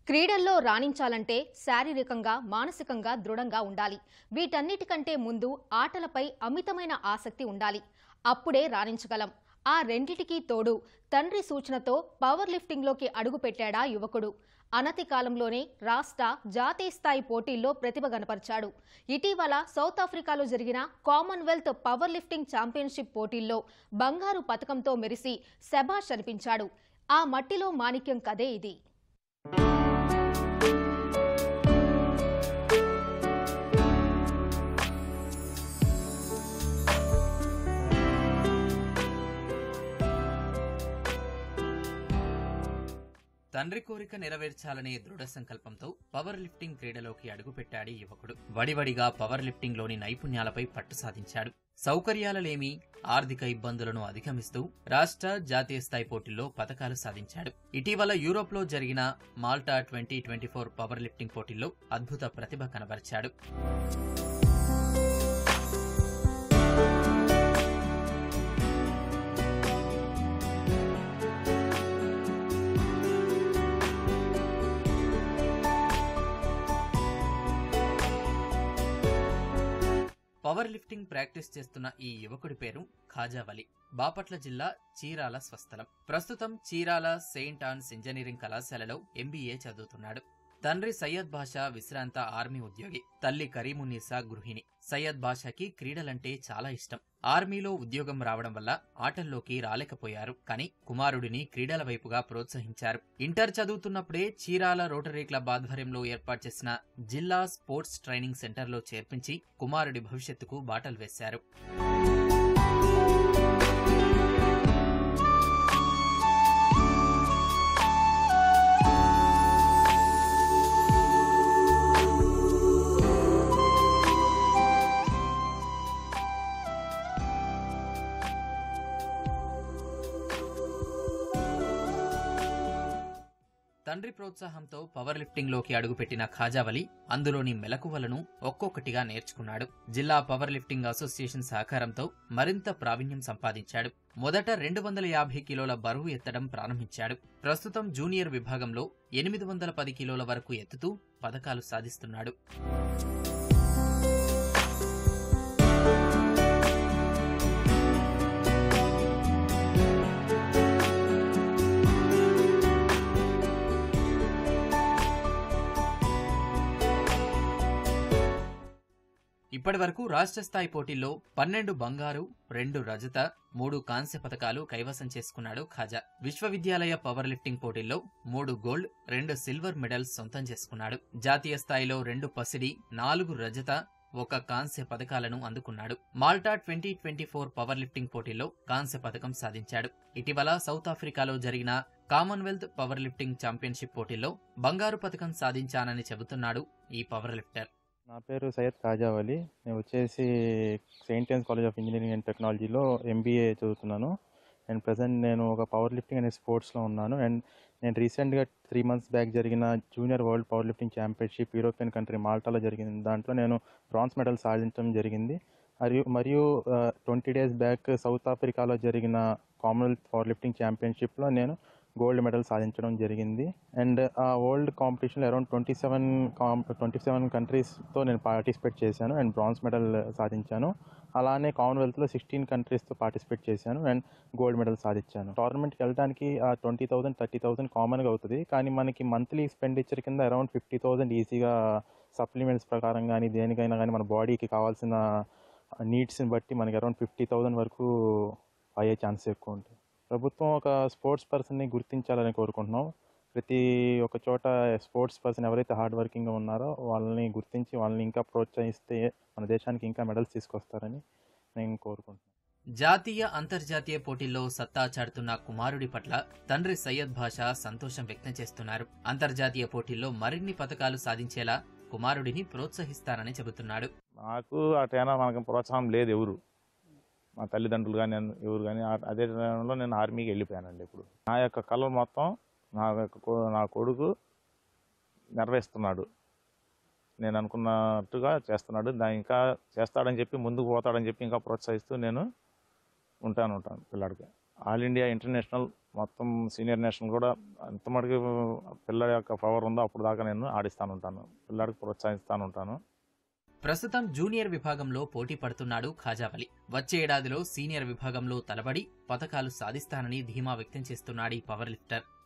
క్రీడల్లో రాణించాలంటే శారీరకంగా మానసికంగా దృఢంగా ఉండాలి వీటన్నిటికంటే ముందు ఆటలపై అమితమైన ఆసక్తి ఉండాలి అప్పుడే రాణించగలం ఆ రెండిటికీ తోడు తండ్రి సూచనతో పవర్ లిఫ్టింగ్లోకి అడుగుపెట్టాడా యువకుడు అనతి కాలంలోనే రాష్ట్ర జాతీయ స్థాయి పోటీల్లో ప్రతిభ కనపరిచాడు ఇటీవల సౌత్ ఆఫ్రికాలో జరిగిన కామన్వెల్త్ పవర్ లిఫ్టింగ్ ఛాంపియన్షిప్ పోటీల్లో బంగారు పథకంతో మెరిసి శభాష్ అనిపించాడు ఆ మట్టిలో మాణిక్యం కదే ఇది తండ్రి కోరిక నెరవేర్చాలనే దృఢ సంకల్పంతో పవర్ లిఫ్టింగ్ క్రీడలోకి అడుగుపెట్టాడు ఈ యువకుడు వడివడిగా పవర్ లిఫ్టింగ్ లోని నైపుణ్యాలపై పట్టు సాధించాడు సౌకర్యాలలేమి ఆర్థిక ఇబ్బందులను అధిగమిస్తూ రాష్ట్ర జాతీయ స్థాయి పోటీల్లో పతకాలు సాధించాడు ఇటీవల యూరోప్ లో జరిగిన Malta twenty twenty four powerlifting పోటీల్లో అద్భుత ప్రతిభ కనబరిచాడు పవర్ లిఫ్టింగ్ ప్రాక్టీస్ చేస్తున్న ఈ యువకుడి పేరు ఖాజావలి బాపట్ల జిల్లా చీరాల స్వస్థలం ప్రస్తుతం చీరాల సెయింట్ ఆన్స్ ఇంజనీరింగ్ కళాశాలలో ఎంబీఏ చదువుతున్నాడు తండ్రి సయ్యద్ బాషా విశ్రాంత ఆర్మీ ఉద్యోగి తల్లి కరీమున్నీసా గృహిణి సయ్యద్ బాషాకి క్రీడలంటే చాలా ఇష్టం ఆర్మీలో ఉద్యోగం రావడం వల్ల ఆటల్లోకి రాలేకపోయారు కానీ కుమారుడిని క్రీడల వైపుగా ప్రోత్సహించారు ఇంటర్ చదువుతున్నప్పుడే చీరాల రోటరీ క్లబ్ ఆధ్వర్యంలో ఏర్పాటు చేసిన జిల్లా స్పోర్ట్స్ ట్రైనింగ్ సెంటర్లో చేర్పించి కుమారుడి భవిష్యత్తుకు బాటలు వేశారు తండ్రి ప్రోత్సాహంతో పవర్ లిఫ్టింగ్ లోకి అడుగుపెట్టిన ఖాజావలి అందులోని మెలకువలను ఒక్కొక్కటిగా నేర్చుకున్నాడు జిల్లా పవర్ లిఫ్టింగ్ అసోసియేషన్ సహకారంతో మరింత ప్రావీణ్యం సంపాదించాడు మొదట రెండు వందల యాభై కిలోల బరువు ఎత్తడం ప్రారంభించాడు ప్రస్తుతం జూనియర్ విభాగంలో ఎనిమిది వందల పది కిలోల వరకు ఎత్తుతూ పథకాలు సాధిస్తున్నాడు ఇప్పటి వరకు రాష్ట్ర స్థాయి పోటీల్లో పన్నెండు బంగారు రెండు రజత మూడు కాంస్య పథకాలు కైవసం చేసుకున్నాడు ఖాజా విశ్వవిద్యాలయ పవర్ లిఫ్టింగ్ పోటీల్లో మూడు గోల్డ్ రెండు సిల్వర్ మెడల్స్ సొంతం చేసుకున్నాడు జాతీయ స్థాయిలో రెండు పసిడి నాలుగు రజత ఒక కాంస్య పథకాలను అందుకున్నాడు Malta twenty twenty four powerlifting పోటీల్లో కాంస్య పథకం సాధించాడు ఇటీవల సౌత్ ఆఫ్రికాలో జరిగిన కామన్వెల్త్ పవర్ లిఫ్టింగ్ ఛాంపియన్షిప్ పోటీల్లో బంగారు పథకం సాధించానని చెబుతున్నాడు ఈ పవర్ లిఫ్టర్ నా పేరు సయ్యద్ కాజావలి నేను వచ్చేసి saint James college of engineering and టెక్నాలజీలో ఎంబీఏ చదువుతున్నాను అండ్ ప్రజెంట్ నేను ఒక పవర్ లిఫ్టింగ్ అనే స్పోర్ట్స్లో ఉన్నాను అండ్ నేను రీసెంట్గా త్రీ మంత్స్ బ్యాక్ జరిగిన junior world powerlifting championship European country మాల్టాలో జరిగింది దాంట్లో నేను బ్రాంజ్ మెడల్ సాధించడం జరిగింది మరియు మరియు ట్వంటీ డేస్ బ్యాక్ సౌత్ ఆఫ్రికాలో జరిగిన కామన్వెల్త్ పవర్ లిఫ్టింగ్ ఛాంపియన్షిప్లో నేను గోల్డ్ మెడల్ సాధించడం జరిగింది అండ్ ఆ వరల్డ్ కాంపిటీషన్లో అరౌండ్ ట్వంటీ సెవెన్ కాం ట్వంటీ సెవెన్ కంట్రీస్తో నేను పార్టిసిపేట్ చేశాను అండ్ బ్రాంజ్ మెడల్ సాధించాను అలానే కామన్వెల్త్లో సిక్స్టీన్ కంట్రీస్తో పార్టిసిపేట్ చేశాను అండ్ గోల్డ్ మెడల్ సాధించాను టోర్నమెంట్కి వెళ్ళడానికి ఆ ట్వంటీ థౌసండ్ థర్టీ థౌసండ్ కామన్గా అవుతుంది కానీ మనకి మంత్లీ ఎక్స్పెండిచర్ కింద అరౌండ్ ఫిఫ్టీ థౌసండ్ ఈజీగా సప్లిమెంట్స్ ప్రకారం కానీ దేనికైనా కానీ మన బాడీకి కావాల్సిన నీడ్స్ని బట్టి మనకి అరౌండ్ ఫిఫ్టీ థౌసండ్ వరకు అయ్యే ఛాన్స్ ఎక్కువ ఉంటుంది ప్రభుత్వం ఒక స్పోర్ట్స్ పర్సన్ని గుర్తించాలని కోరుకుంటున్నాం ప్రతి ఒక్క చోట స్పోర్ట్స్ పర్సన్ ఎవరైతే హార్డ్ వర్కింగ్గా ఉన్నారో వాళ్ళని గుర్తించి వాళ్ళని ఇంకా ప్రోత్సహిస్తే మన దేశానికి ఇంకా మెడల్స్ తీసుకొస్తారని నేను కోరుకుంటున్నాను జాతీయ అంతర్జాతీయ పోటీల్లో సత్తా చాటుతున్న కుమారుడి పట్ల తండ్రి సయ్యద్ భాషా సంతోషం వ్యక్తం చేస్తున్నారు అంతర్జాతీయ పోటీల్లో మరిన్ని పథకాలు సాధించేలా కుమారుడిని ప్రోత్సహిస్తారని చెబుతున్నాడు నాకు ఆ ట్రైనర్ మనకు ప్రోత్సాహం లేదు ఎవరు మా తల్లిదండ్రులు కానీ ఎవరు కానీ అదే టైంలో నేను ఆర్మీకి వెళ్ళిపోయానండి ఇప్పుడు నా యొక్క కళ మొత్తం నా యొక్క కొ- నా కొడుకు నెరవేరుస్తున్నాడు నేను అనుకున్నట్టుగా చేస్తున్నాడు దాన్ని ఇంకా చేస్తాడని చెప్పి ముందుకు పోతాడని చెప్పి ఇంకా ప్రోత్సహిస్తూ నేను ఉంటాను ఉంటాను పిల్లాడికి ఆల్ ఇండియా ఇంటర్నేషనల్ మొత్తం సీనియర్ నేషనల్ కూడా ఎంత మటుకు పిల్లల యొక్క పవర్ ఉందో అప్పుడు దాకా నేను ఆడిస్తాను ఉంటాను పిల్లాడికి ప్రోత్సహిస్తాను ఉంటాను ప్రస్తుతం జూనియర్ విభాగంలో పోటీ పడుతున్నాడు ఖాజావలి వచ్చే ఏడాదిలో సీనియర్ విభాగంలో తలబడి పథకాలు సాధిస్తానని ధీమా వ్యక్తం చేస్తున్నాడు ఈ పవర్ లిఫ్టర్